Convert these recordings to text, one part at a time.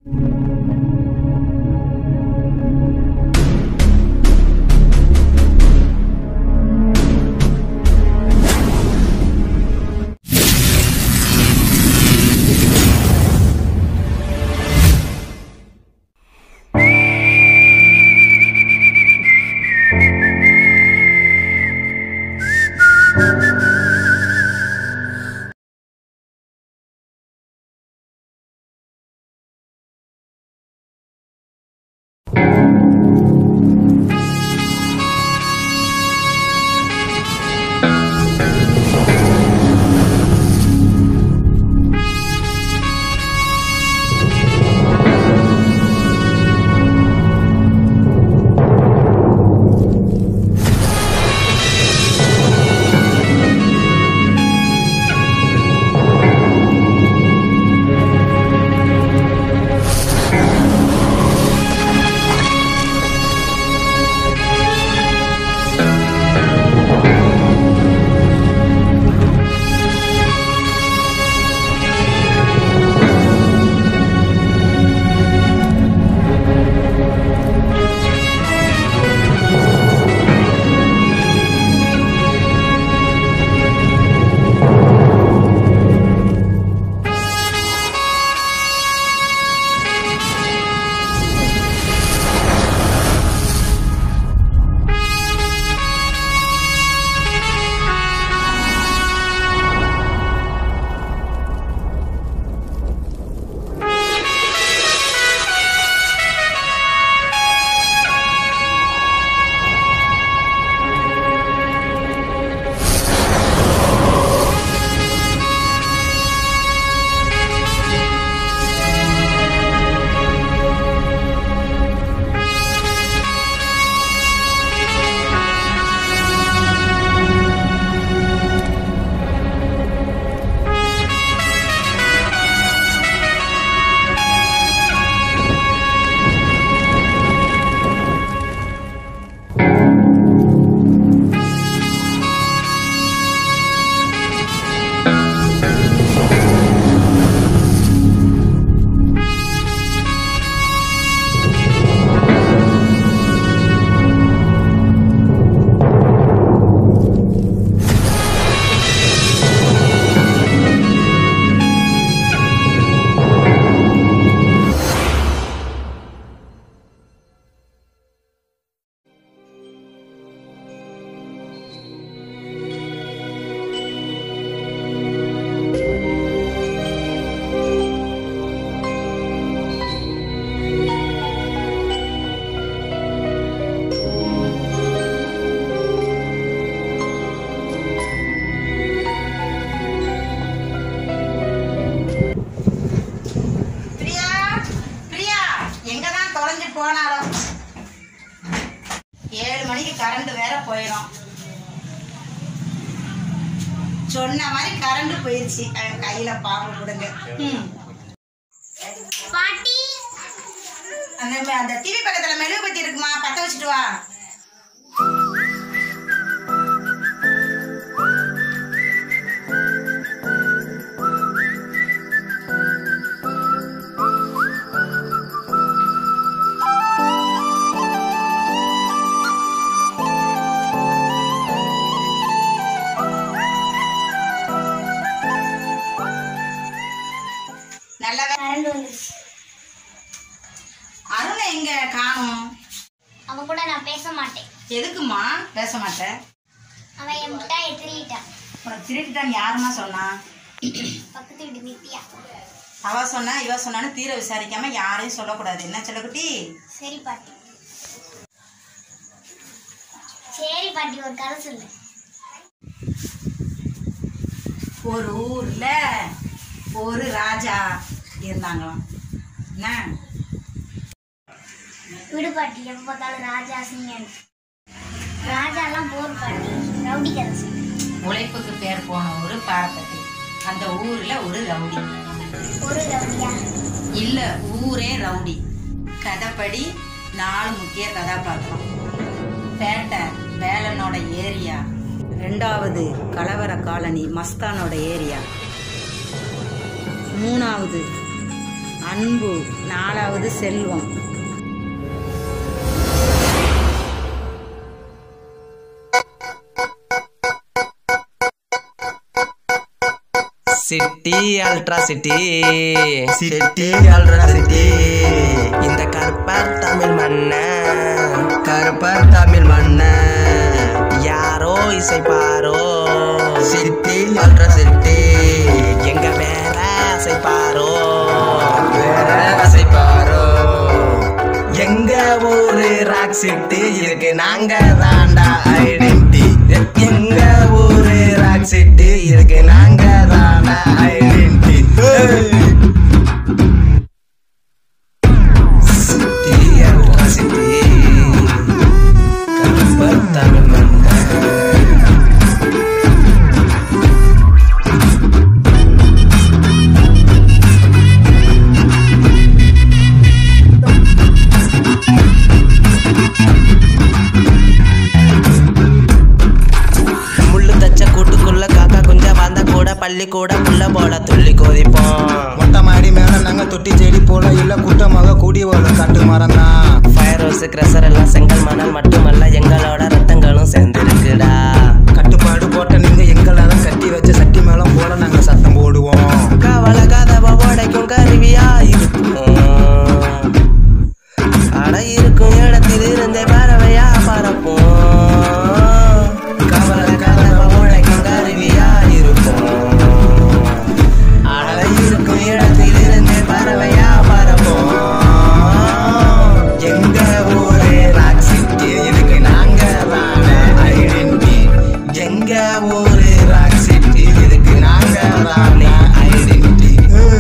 பிரியா பிரியா எங்க தான் தொலைஞ்சு போனாலும் ஏழு மணிக்கு கரண்ட் வேற போயிடும் சொன்ன மாதிரி கரண்ட் போயிடுச்சு அவன் கையில பாம்பு கொடுங்க ம். பாட்டி அந்த அந்த டிவி பக்கத்துல மெழுகுபத்தி இருக்குமா பத்த வச்சுட்டு வா நல்ல வே- கரண்ட் வந்துருச்சு அருணை எங்க காணும் அவன் கூட நான் பேச மாட்டேன் எதுக்குமா பேச மாட்டேன் அவன் என் மிட்டாயை திருடிட்டான் உனக்கு திருட்டுதான் யாருமா சொன்னா பக்கத்து வீட்டு நித்யா அவ சொன்னா இவ சொன்னான்னு தீர விசாரிக்காம யாரையும் சொல்லக்கூடாது என்ன செல்லக்குட்டி சரி பாட்டி சரி பாட்டி ஒரு கதை சொல்லு ஒரு ஊர்ல ஒரு ராஜா இருந்தாங்களாம் என்ன விடு பாட்டி எப்போ பார்த்தாலும் ராஜா சிங்கன் ராஜாலாம் போர் பாட்டி ரவுடி கதை சொல்லு உழைப்புக்கு பேர் போன ஒரு பாரப்பட்டி அந்த ஊர்ல ஒரு ரவுடி ஒரு ரவுடியா இல்ல ஊரே ரவுடி கதைப்படி நாலு முக்கிய கதாபாத்திரம் பேட்டை வேலனோட ஏரியா ரெண்டாவது கலவர காலனி மஸ்தானோட ஏரியா மூணாவது அன்பு நாலாவது செல்வம் city ultra city city ultra city இந்த கருப்பர் தமிழ் மன்னன் கருப்பர் தமிழ் மன்னன் யாரோ இசைப்பாரோ சிட்டி அல்ட்ரா சிட்டி எங்க வேற இசைப்பாரோ வேற அசைப்பாரோ எங்க ஊரு ராக் சிட்டி இதுக்கு நாங்க தாண்டா ஐடென்டி எங்க ஊரு ராக் சிட்டி இதுக்கு நாங்க தாண்டா ஐடென்டி சிட்டி அல்ட்ரா சிட்டி கருப்பர் தமிழ் மன்னன் முள்ளு தச்ச கூட்டுக்குள்ள காக்கா குஞ்சா வாழ்ந்தா கூட பள்ளி கூட புள்ள போல துள்ளி கோதிப்போம் மொட்டை மாடி மேல நாங்க தொட்டி செடி போல இல்ல கூட்டமாக கூடி வரும் காட்டு மரம் தான் ஃபயர் ஹவுஸ் கிரசர் எல்லாம் செங்கல் மணல் மட்டுமல்ல எங்களோட ரத்தங்களும் சேர்ந்துருக்குடா கட்டுப்பாடு போட்ட நீங்க எங்களால கட்டி வச்ச சட்டி மேலம் போல நாங்க சத்தம் போடுவோம் கவலை கதவை உடைக்கும் கருவியா இருக்கும் அட இருக்கும் இடத்தில் இருந்தே பறவையா பறப்போம் கவலை கதவை உடைக்கும் கருவியா இருக்கும் அட இருக்கும் இடத்தில் இருந்தே பறவையா பறப்போம் எங்க ஊரே ராக் சிட்டி இதுக்கு நாங்க தானே ஐடென்டி எங்க ஊரு ராக் சிட்டி இதுக்கு நாங்க தானே ஐடென்டி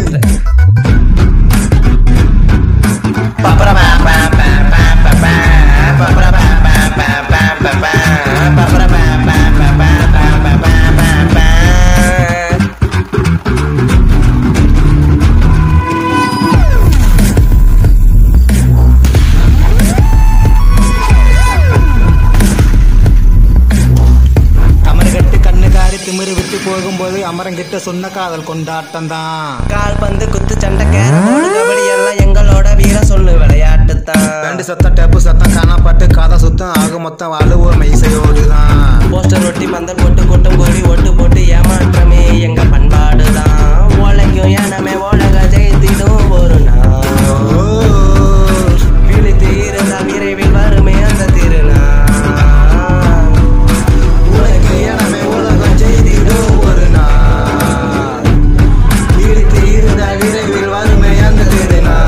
கமரு கட்டு கண்ணுக்காரி திமிரு விட்டு போகும்போது அமரங்கிட்ட சொன்ன காதல் கொண்டாட்டம் தான் கால் பந்து குத்து சண்டை கேரம் போர்டு கபடி எல்லாம் எங்களோட வீர சொல்லு விளையாட்டு தான் ரெண்டு சத்தம் டேப்பு சத்தம் காணாப்பாட்டு காதை சுத்தம் ஆக மொத்தம் அழுவோம் இசையோடு தான் போஸ்டர் ஒட்டி பந்தல் போட்டு கூட்டம் கூடி ஒட்டு போட்டு ஏமாற்றமே எங்க பண்பாடு தான் உழைக்கும் எனமே உலக ஜெயித்திடும் ஒரு நாள் விழித்து இருந்தால் விரைவில் வருமே அந்த திருநாள் உனக்கு எனமே உலகம் செய்திடும் ஒரு நாள் இழுத்து இருந்தால் விரைவில் வருமே அந்த திருநாள்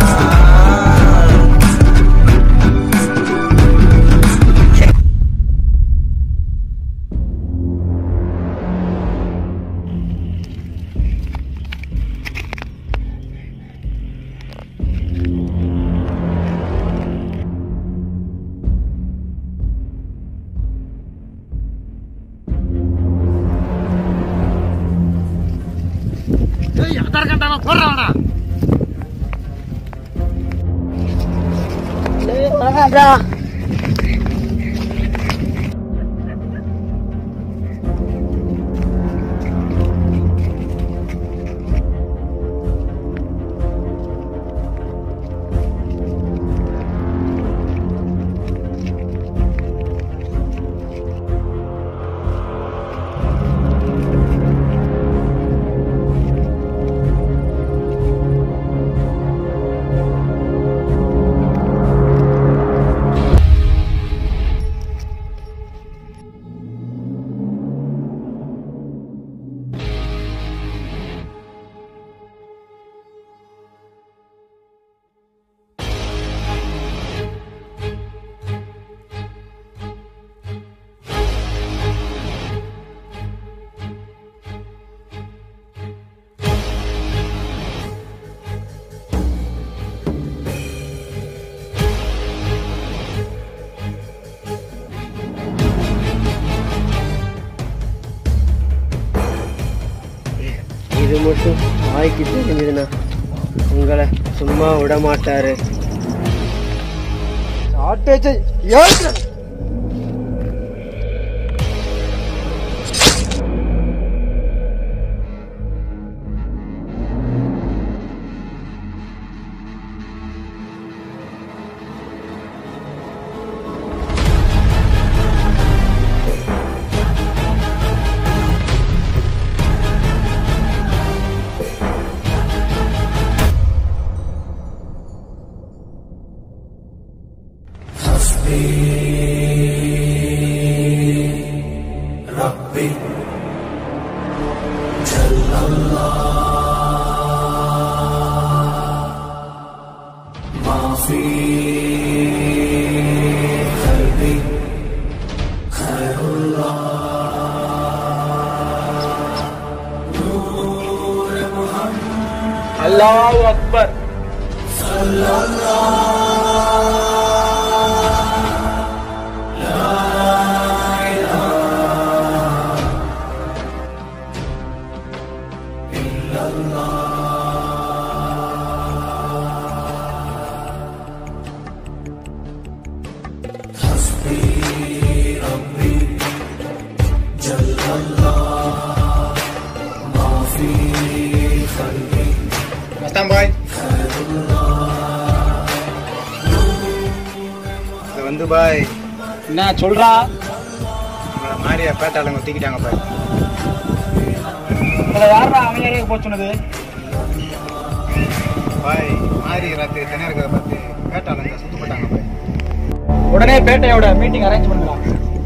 இது மட்டும் வாய்க்கு தெரிஞ்சதுன்னா உங்களை சும்மா விட மாட்டாரு ஷார்ட்டேஜ் அல்லாஹ் அக்பர் மஸ்தான் பாய் இது வந்து பாய் என்ன சொல்றா உங்களை மாரியா பேட்டாளங்க தூக்கிட்டாங்க பாய் உங்களை யாரா அவன் ஏரியா போக சொன்னது பாய் மாரி ராத்திரி தனியாக இருக்கிறத பார்த்து பேட்டாளங்க சுத்து போட்டாங்க பாய் உடனே பேட்டையோட மீட்டிங் அரேஞ்ச் பண்ணலாம்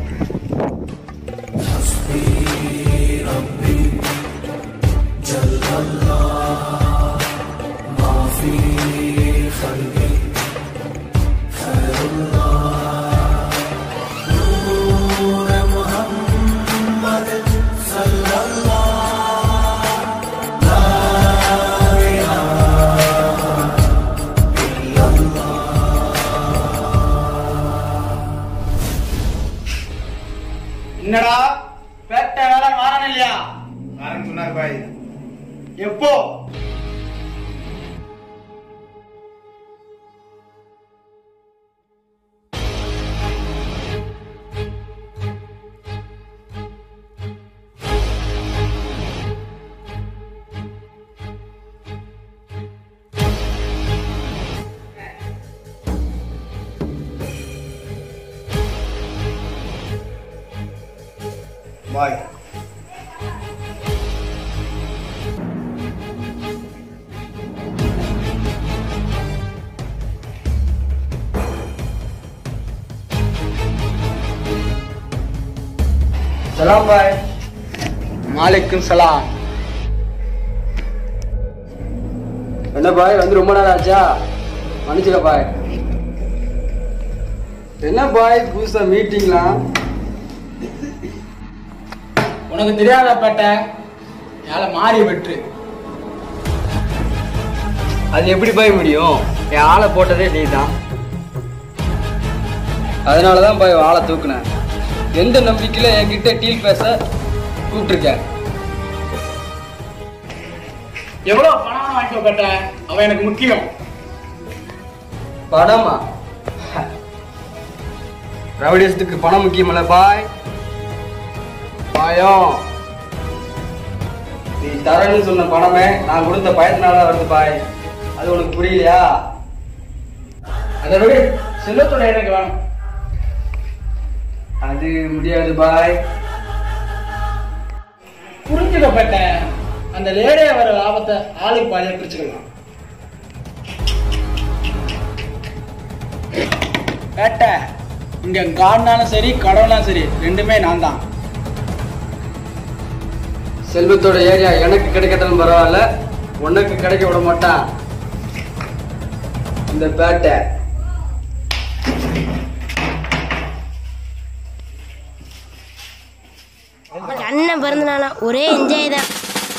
என்னடா பேட்டை வேலை மாறணும் இல்லையா யாரும் சொன்னார் பாய் எப்போ பாய் சலாம் பாய் மாலிக்கும் சலாம் என்ன பாய் வந்து ரொம்ப நாள் ஆச்சா மன்னிச்சுக்க பாய் என்ன பாய் புதுசா மீட்டிங்லாம் உனக்கு தெரியாத பேட்டை யால மாறி வெற்று அது எப்படி பாய் முடியும் என் ஆளை போட்டதே நீ தான் அதனால தான் பாய் ஆளை தூக்குனேன் எந்த நம்பிக்கையில என்கிட்ட டீல் பேச கூப்பிட்டுருக்க எவ்வளவு பணம் வாங்கிக்க பேட்ட அவன் எனக்கு முக்கியம் பணமா ரவுடியஸத்துக்கு பணம் முக்கியமல்ல பாய் பாயம் நீ தரேன்னு சொன்ன பணமே நான் கொடுத்த பயத்தினால வருது பாய் அது உனக்கு புரியலையா அதை விட செல்வத்தோட எனக்கு வேணும் அது முடியாது பாய் புரிஞ்சுக்கப்பட்ட அந்த லேடிய வர லாபத்தை ஆளுக்கு பாதியா பிரிச்சுக்கலாம் கேட்ட இங்க காடினாலும் சரி கடவுளாலும் சரி ரெண்டுமே நான் தான் செல்வத்தோட ஏரியா எனக்கு கிடைக்கட்டாலும் பரவாயில்ல உனக்கு கிடைக்க விட மாட்டான் இந்த பேட்டை அண்ணன் பிறந்தனால ஒரே என்ஜாய் தான்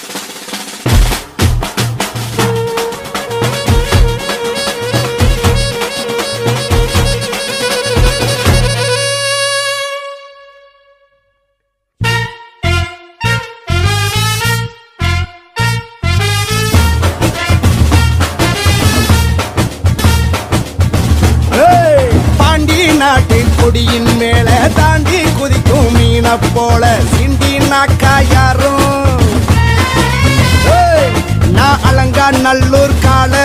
ஏய், பாண்டி நாட்டு கொடியின் மேல தாண்டி குதிக்கும் மீன போல சிண்டி நாக்கா யாரும் ஏய், நான் அலங்கா நல்லூர் கால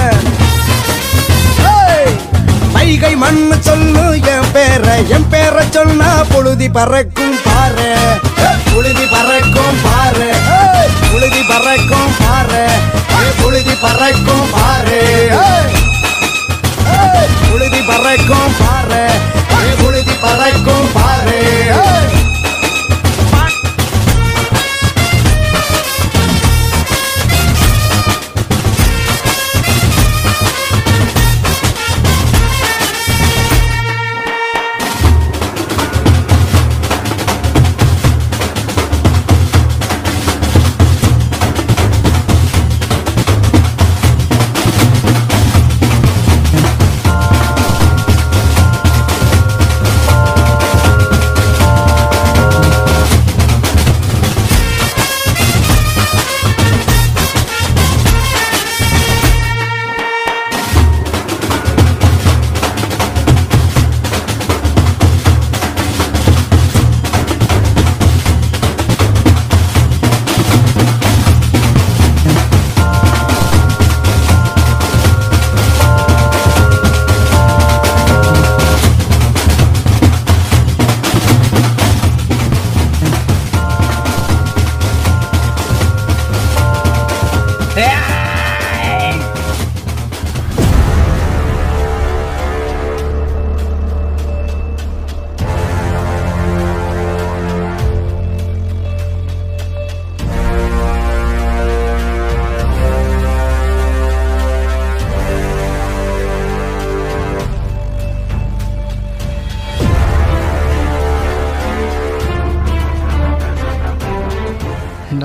வைகை மண்ணு சொல்லு என் பேர என் பேர சொன்னா புழுதி பறக்கும் பாரு ஏய், புழுதி பறக்கும் பாரு ஏய், புழுதி பறக்கும் பாரு ஏய், புழுதி பறக்கும் பாரு ஏய். ஏய், புழுதி பறக்கும் பாரு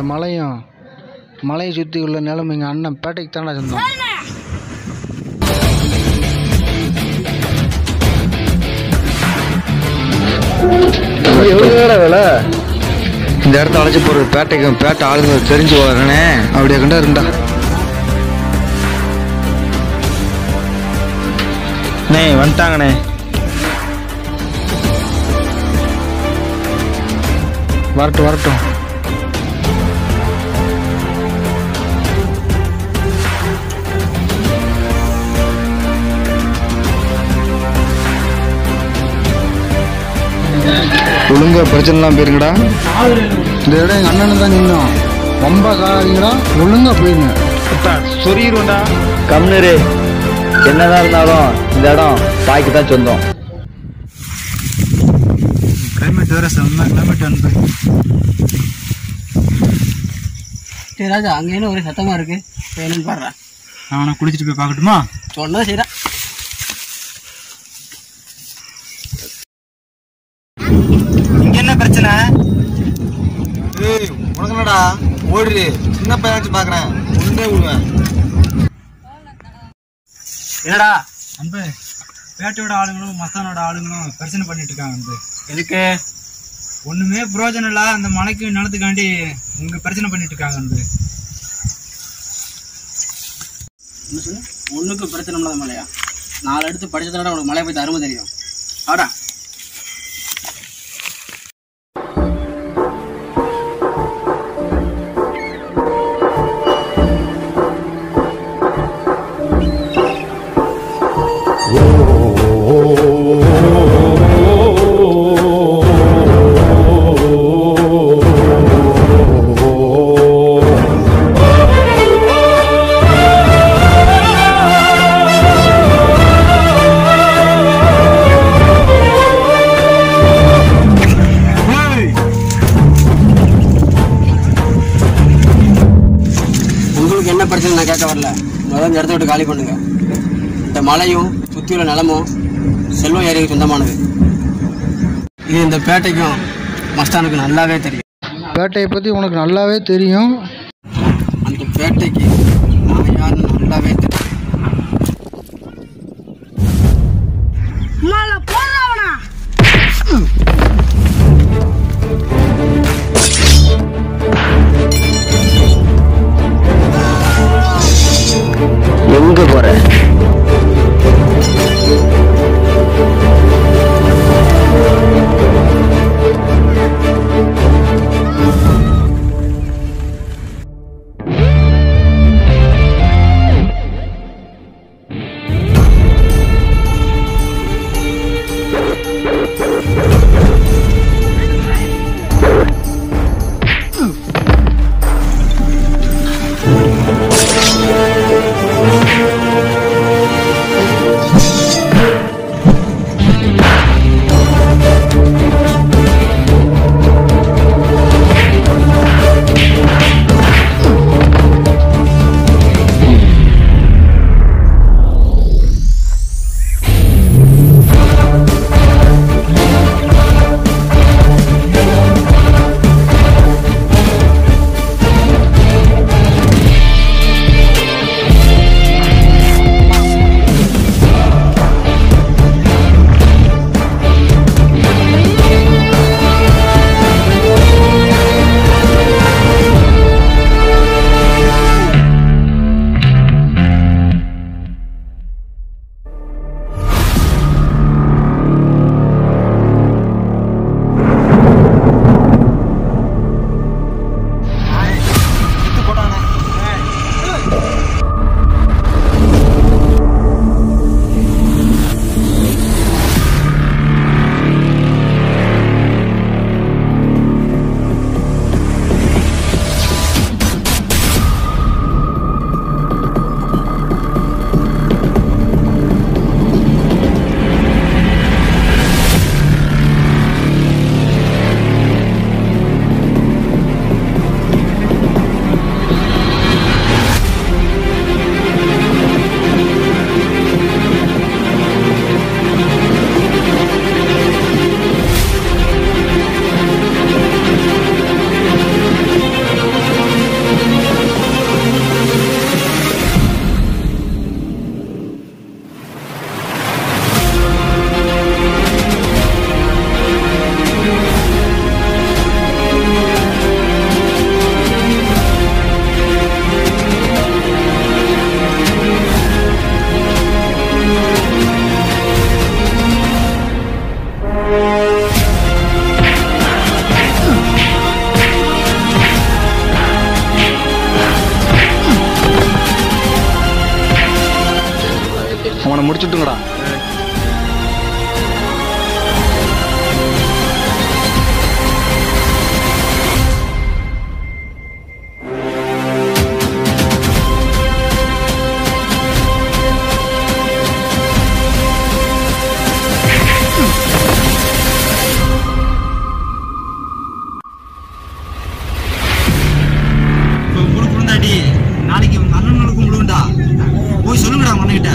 மலையும் மலையை சுற்றி உள்ள நிலம் எங்கள் அண்ணன் பேட்டைக்கு தானே சொந்தம் எவ்வளோ வேலை இந்த இடத்த அழைச்சி போகிறது பேட்டைக்கு பேட்டை ஆளுங்க தெரிஞ்சு வரனே அப்படியே கண்டா இருந்தா அண்ணே வந்துட்டாங்கண்ணே வரட்டும் வரட்டும் ஒழுங்கா பிரச்சனைலாம் போயிருங்கடா இந்த இடம் எங்கள் அண்ணனு தான் நின்னோம் ரொம்ப காரிங்கடா ஒழுங்கா போயிருங்க சொருகிருவோண்டா கம்னரு என்னதான் இருந்தாலும் இந்த இடம் பாய்க்கு தான் சொந்தம் கிளைமேட் வேற செம்ம கிளைமேட் வந்து சரி ராஜா அங்க என்ன ஒரே சத்தமா இருக்கு இப்ப என்னன்னு பாடுறா நான் குளிச்சுட்டு போய் பார்க்கட்டுமா சொன்னா சரிடா இங்க என்ன பிரச்சனை ஏய் உனக்கு என்னடா ஓடுறி சின்ன பையனாச்சும் பார்க்குறேன் ஒன்றே விடுவேன் என்னடா அன்பு பேட்டையோட ஆளுங்களும் மஸ்தானோட ஆளுங்களும் பிரச்சனை பண்ணிட்டு இருக்காங்க அன்பு எதுக்கு ஒண்ணுமே பிரயோஜனம் இல்ல அந்த மலைக்கு நிலத்துக்காண்டி உங்க பிரச்சனை பண்ணிட்டு இருக்காங்க அன்பு என்ன சொல்லு ஒண்ணுக்கு பிரச்சனை இல்லாத மலையா நாலு எடுத்து படிச்சதோட உனக்கு மலையை பத்தி அருமை தெரியும் ஆடா உங்களுக்கு என்ன பிரச்சனை நான் கேட்க வரல முதல்ல இந்த இடத்த விட்டு காலி பண்ணுங்க இந்த மலையும் சுத்தி உள்ள நிலமும் செல்வம் ஏரிக்கு சொந்தமானது இது இந்த பேட்டைக்கும் மஸ்தானுக்கு நல்லாவே தெரியும் பேட்டையை பற்றி உனக்கு நல்லாவே தெரியும் அந்த பேட்டைக்கு நான் யாருன்னு நல்லாவே தெரியும் எங்க போற முடிச்சுட்டுங்கடா இப்போ குடு குடுந்தாடி நாளைக்கு உங்க அண்ணனுக்கும் விடுவேன்டா போய் சொல்லுங்கடா உங்க அண்ணன்கிட்ட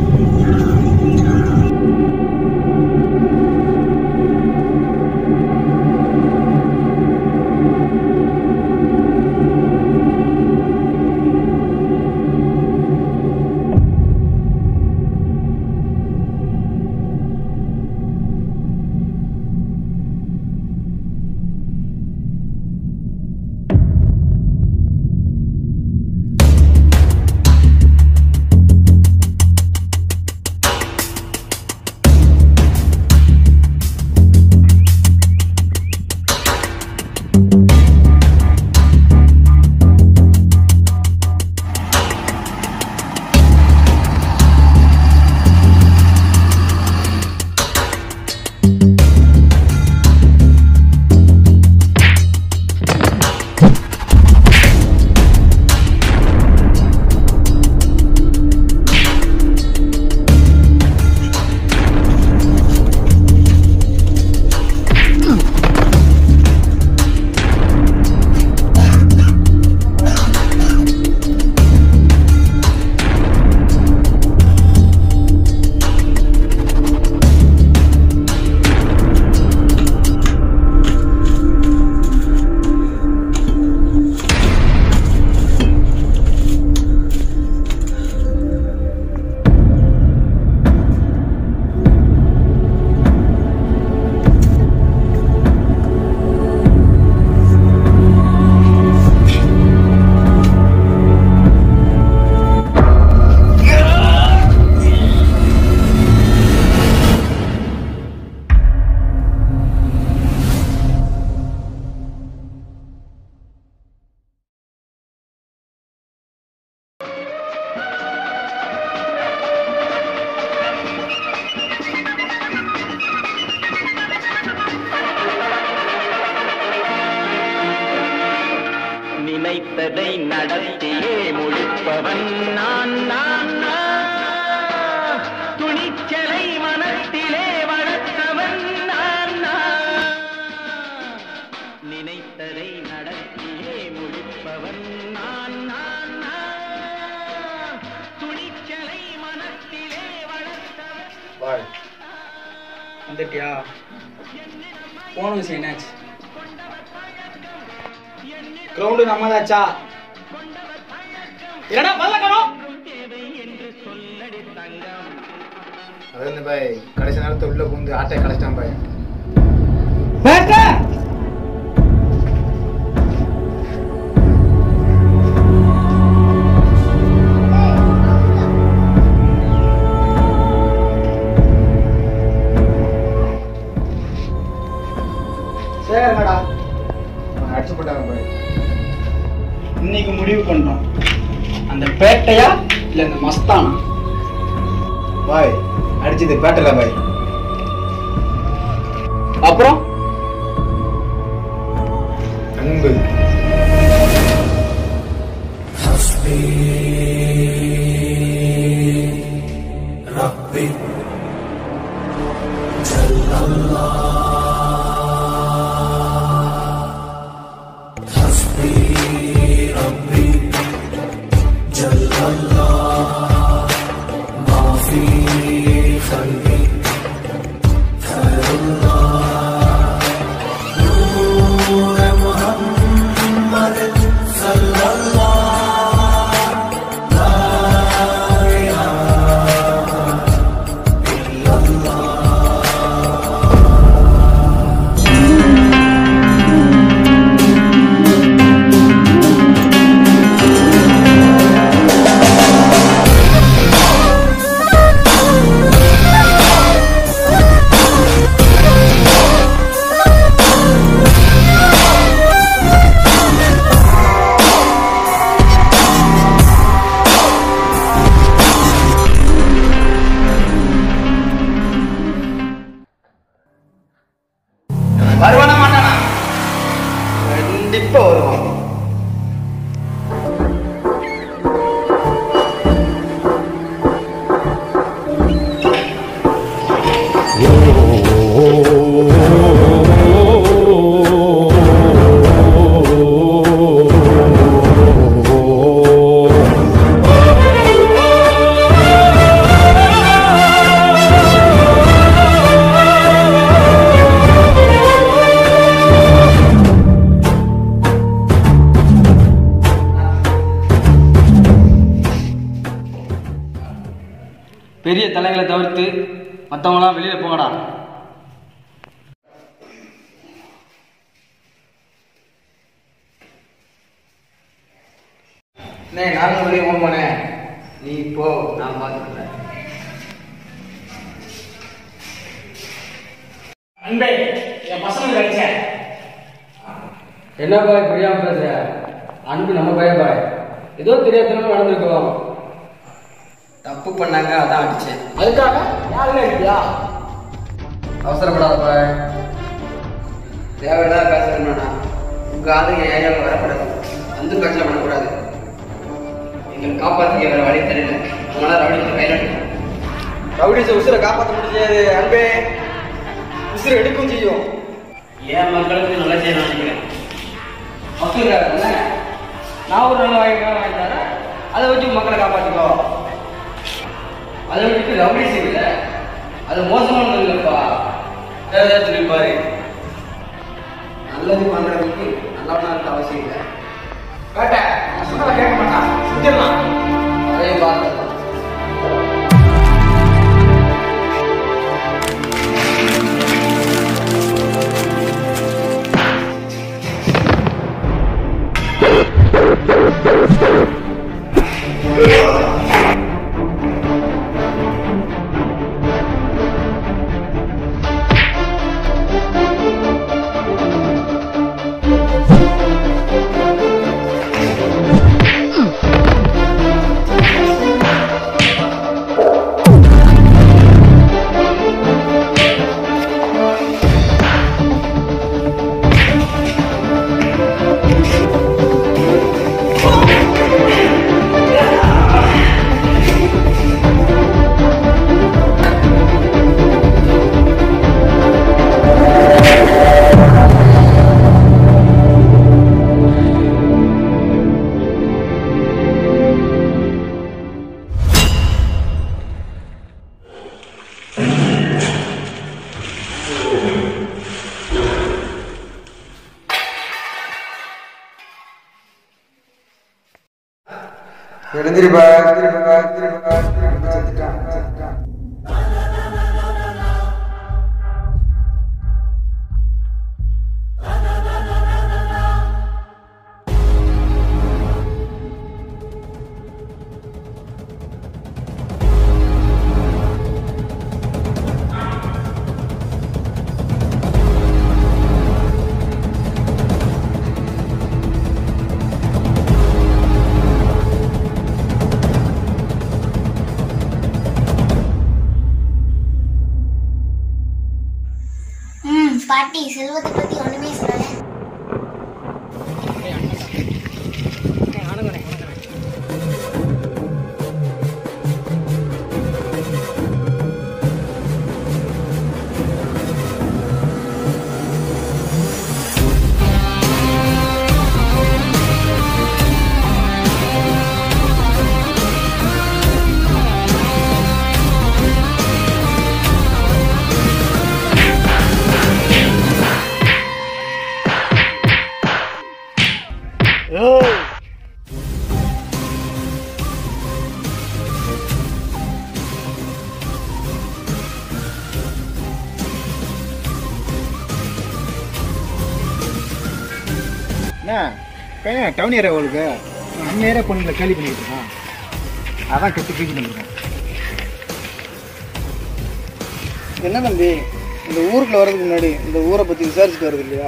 நினைத்ததை நடத்தியே முடிப்பவன் நான் நான் நான். துணிச்சலை மனத்திலே வளர்த்தவன் நான் நான். நினைத்ததை நடத்தியே முடிப்பவன் நான் நான் நான். துணிச்சலை மனத்திலே வளர்த்தவன் பாய் வந்துட்டியா போன விஷயம் என்னாச்சு கிரவுண்டு நம்மதாச்சா இல்லடா பல்லக்கணும் அது வந்து பாய் கடைசி நேரத்தை உள்ள பூந்து ஆட்டை கடைச்சிட்டான் பாய் சரிங்கடா அடிச்சு போட்டாங்க பாய் இன்னைக்கு முடிவு பண்றோம் அந்த பேட்டையா இல்ல இந்த மஸ்தானா பாய் அடிச்சது பேட்டல பாய் அப்புறம் அன்பு في வருவானா மாட்டானா கண்டிப்பா வருவான் பெரிய தலைகளை தவிர்த்து மற்றவங்களாம் வெளியில போங்கடா அண்ணே நானும் வெளியே போனே நீ போ நான் பார்த்துக்கிறேன் அன்பே என் பசங்க கிடைச்ச என்ன பாய் புரியாம பேசுற அன்பு நம்ம பையன் பாய் ஏதோ தெரியாதனமா நடந்திருக்கோம் தப்பு பண்ணாங்க அதான் அடிச்சேன் அதுக்காக யாருல இருக்கியா அவசரப்படாத பாய் தேவையில்லாத பேசணும்னா உங்க ஆளு என் ஏரியாவில் வரக்கூடாது அந்த பிரச்சனை பண்ணக்கூடாது எங்களை காப்பாற்றிக்க வேற வழி தெரியல நம்மளால ரவுடிச்சு கையில் ரவுடிச்ச உசுரை காப்பாற்ற முடியாது அன்பே உசுரை எடுக்கும் செய்யும் என் மக்களுக்கு நல்ல செய்ய நினைக்கிறேன் அவசரம் நான் ஒரு நல்ல வாங்கி வாங்கி தரேன் அதை வச்சு மக்களை காப்பாற்றிக்கோ அதை விட்டு ரவுடிஸ் இல்லை அது மோசமானது இல்லைப்பா வேற ஏதாவது சொல்லிப்பாரு நல்லது பண்றதுக்கு நல்லவனா இருக்க அவசியம் இல்லை கேட்ட நான் சொன்னதை கேட்க மாட்டான் செஞ்சிடலாம் அதே பார்த்து எழுந்திருப்பா எழுந்திருப்பா எழுந்திருப்பா செத்துட்டான் செத்துட்டான் ம் பாட்டி செல்வத்தை பத்தி ஒண்ணுமே சொல்லல என்ன பையன் டவுன் ஏரியா உங்களுக்கு நம்ம ஏரியா பொண்ணுங்களை கேள்வி பண்ணிக்கிட்டு இருக்கான் அதான் கட்டி தூக்கி பண்ணிருக்கேன் என்ன தம்பி இந்த ஊருக்குள்ள வர்றதுக்கு முன்னாடி இந்த ஊரை பத்தி விசாரிச்சுட்டு வருது இல்லையா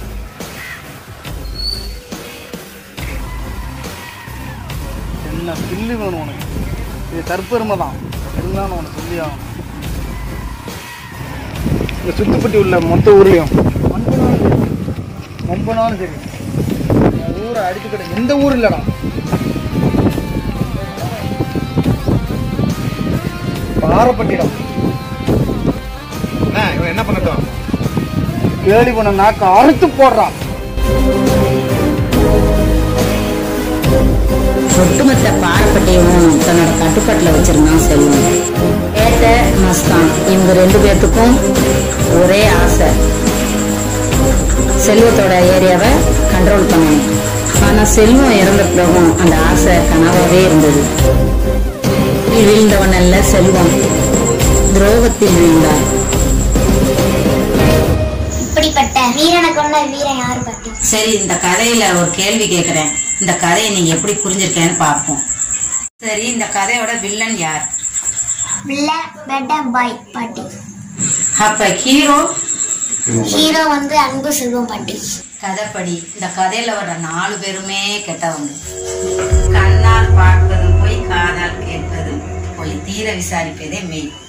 என்ன பில்லு வேணும் உனக்கு இது தற்பெருமை தான் இருந்தாலும் உனக்கு சொல்லி ஆகணும் இந்த சுத்துப்பட்டி உள்ள மொத்த ஊர்லயும் நம்பனாலும் சரி இந்த ஊரை அடிச்சுக்கிட்ட எந்த ஊர் இல்லடா பாரப்பட்டிடம் என்ன இவன் என்ன பண்ணட்டும் கேலி பண்ண நாக்க அறுத்து போடுறான் ஒட்டுமொத்த பாரப்பட்டியமும் தன்னோட கட்டுப்பாட்டில் வச்சிருந்தான் செல்வம் ஏத்த மஸ்தான் இவங்க ரெண்டு பேர்த்துக்கும் ஒரே ஆசை செல்வத்தோட ஏரியாவை கண்ட்ரோல் பண்ணணும் ஆனா செல்வம் இறந்த பிறகும் அந்த ஆசை கனவாவே இருந்தது வீழ்ந்தவன் அல்ல செல்வம் துரோகத்தில் வீழ்ந்தார் இப்படிப்பட்ட வீரனை கொண்ட வீரன் யாரு பாட்டி சரி இந்த கதையில ஒரு கேள்வி கேக்குறேன் இந்த கதையை நீங்க எப்படி புரிஞ்சிருக்கேன்னு பார்ப்போம் சரி இந்த கதையோட வில்லன் யார் வில்ல பெட்ட பாய் பாட்டி அப்ப ஹீரோ ஹீரோ வந்து அன்பு செல்வம் பாட்டி கதைப்படி இந்த கதையில வர நாலு பேருமே கெட்டவங்க கண்ணால் பார்ப்பது போய் காதால் கேட்பது போய் தீர விசாரிப்பதே மெய்